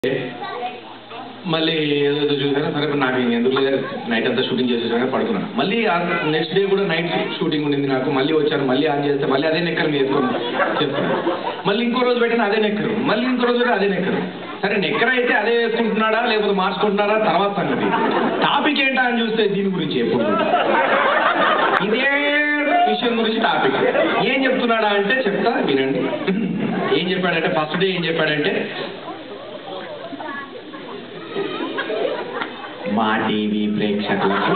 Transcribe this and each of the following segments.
మళ్ళీ ఏదో చూసాను సరే ఇప్పుడు నాకు ఎందుకు లేదు నైట్ అంతా షూటింగ్ చేసేసాను పడుకున్నాను మళ్ళీ నెక్స్ట్ డే కూడా నైట్ షూటింగ్ ఉండింది నాకు మళ్ళీ వచ్చాను మళ్ళీ ఆన్ చేస్తే మళ్ళీ అదే నెక్కర్ మీద వేసుకొని చెప్తాను మళ్ళీ ఇంకో రోజు పెట్టిన అదే నెక్కరు మళ్ళీ ఇంకో రోజు పెట్టిన అదే నెక్కరు సరే నెక్కర్ అయితే అదే వేసుకుంటున్నాడా లేకపోతే మార్చుకుంటున్నాడా తర్వాత సంగతి టాపిక్ ఏంటా అని చూస్తే దీని గురించి ఎప్పుడు ఇదే విషయం గురించి టాపిక్ ఏం చెప్తున్నాడా అంటే చెప్తా వినండి ఏం చెప్పాడంటే ఫస్ట్ డే ఏం చెప్పాడంటే మా టీవీ ప్రేక్షకులకు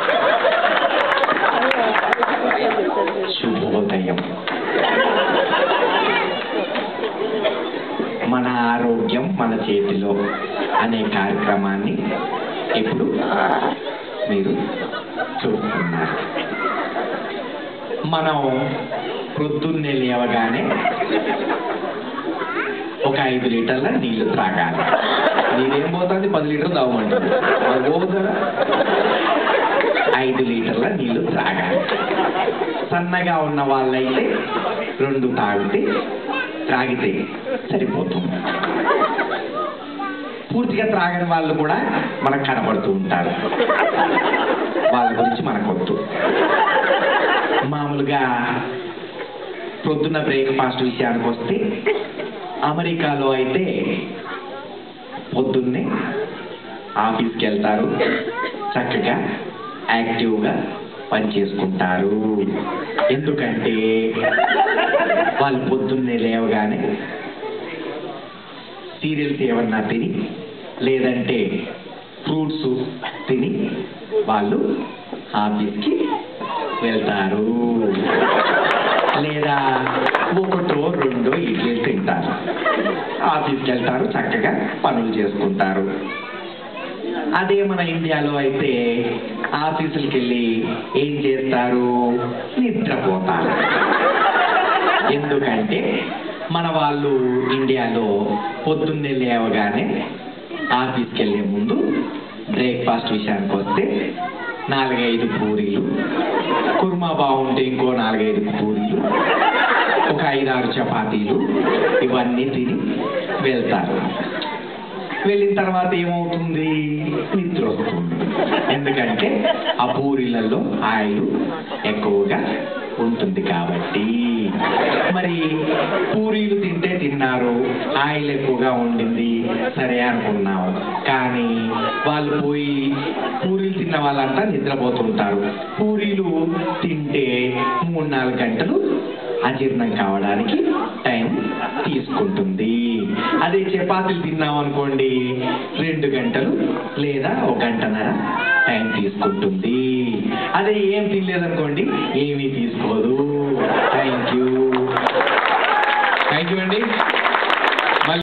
శుభోదయం మన ఆరోగ్యం మన చేతిలో అనే కార్యక్రమాన్ని ఇప్పుడు మీరు చూస్తున్నారు మనం ప్రొద్దున్నే లేవగానే ఒక ఐదు లీటర్ల నీళ్లు త్రాగాలి నీరేం పోతుంది పది లీటర్లు తాగమంటుంది అది పోతుందా ఐదు లీటర్ల నీళ్లు త్రాగాలి సన్నగా ఉన్న వాళ్ళైతే రెండు తాగితే త్రాగితే సరిపోతుంది పూర్తిగా త్రాగని వాళ్ళు కూడా మనకు కనబడుతూ ఉంటారు వాళ్ళ గురించి మనకొద్దు మామూలుగా ప్రొద్దున బ్రేక్ఫాస్ట్ విషయానికి వస్తే అమెరికాలో అయితే పొద్దున్నే ఆఫీస్కి వెళ్తారు చక్కగా యాక్టివ్గా పని చేసుకుంటారు ఎందుకంటే వాళ్ళు పొద్దున్నే లేవగానే సీరియల్స్ ఏమన్నా తిని లేదంటే ఫ్రూట్స్ తిని వాళ్ళు ఆఫీస్కి వెళ్తారు లేదా ఒకటో రెండో ఇడ్లీలు తింటారు ఆఫీస్కి వెళ్తారు చక్కగా పనులు చేసుకుంటారు అదే మన ఇండియాలో అయితే ఆఫీసులకి వెళ్ళి ఏం చేస్తారు నిద్రపోతారు ఎందుకంటే మన వాళ్ళు ఇండియాలో పొద్దున్నే లేవగానే ఆఫీస్కి వెళ్ళే ముందు బ్రేక్ఫాస్ట్ విషయానికి వస్తే నాలుగైదు పూరీలు కుర్మా బాగుంటే ఇంకో నాలుగైదు పూరీలు ఒక ఐదారు చపాతీలు ఇవన్నీ తిని వెళ్తారు వెళ్ళిన తర్వాత ఏమవుతుంది నిద్ర వస్తుంది ఎందుకంటే ఆ పూరీలలో ఆయిల్ ఎక్కువగా ఉంటుంది కాబట్టి మరి పూరీలు తింటే తిన్నారు ఆయిల్ ఎక్కువగా ఉండింది సరే అనుకున్నాం కానీ వాళ్ళు పోయి పూరీలు తిన్న వాళ్ళంతా నిద్రపోతుంటారు పూరీలు తింటే మూడు నాలుగు గంటలు అజీర్ణం కావడానికి టైం తీసుకుంటుంది అదే చపాతీలు తిన్నాం అనుకోండి రెండు గంటలు లేదా ఒక గంటన్నర టైం తీసుకుంటుంది అదే ఏం తినలేదనుకోండి ఏమీ తీసుకోదు థ్యాంక్ యూ థ్యాంక్ యూ అండి